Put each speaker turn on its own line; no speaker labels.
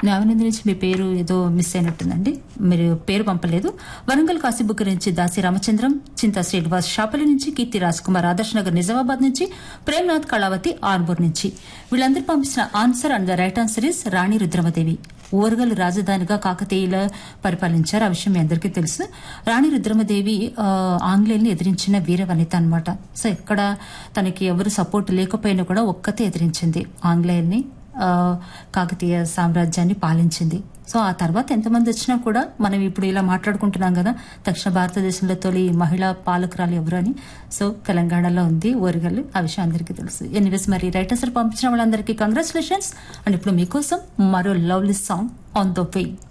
నావినందు నుంచి మీ పేరు ఏదో మిస్ అయినట్టుందండి మీరు పేరు పంపలేదు వరంగల్ కాశీబుక్ నుంచి దాసి రామచంద్రం చింతా శ్రీనివాస్ షాపల్లి నుంచి కీర్తి రాజ్ కుమార్ ఆదర్శ్ నగర్ నిజామాబాద్ నుంచి ప్రేమ్నాథ్ కళావతి ఆర్మూర్ నుంచి వీళ్ళందరూ పంపించిన answer and the right answer is Rani Rudramadevi Oragal రాజధానిగా కాకతీయుల పరిపాలించారు ఆ విషయం మీ అందరికీ తెలుసు రాణి రుద్రమదేవి ఆ, ఆంగ్లేయుల్ని ఎదిరించిన వీర వనిత అనమాట సో ఎక్కడ తనకి ఎవరు సపోర్ట్ లేకపోయినా కూడా ఒక్కతే ఎదిరించింది ఆంగ్లేయుల్ని ఆ, కాకతీయ సామ్రాజ్యాన్ని పాలించింది సో ఆ తర్వాత ఎంతమంది వచ్చినా కూడా మనం ఇప్పుడు ఇలా మాట్లాడుకుంటున్నాం కదా దక్షిణ భారతదేశంలో తొలి మహిళా పాలకురాలు ఎవరు అని సో తెలంగాణలో ఉంది ఓరిగల్లు ఆ విషయం అందరికీ తెలుసు ఎనీవేస్ మరి రైటర్స్ పంపించిన వాళ్ళందరికీ కంగ్రాచులేషన్స్ అండ్ ఇప్పుడు మీకోసం మరో lovely song on the way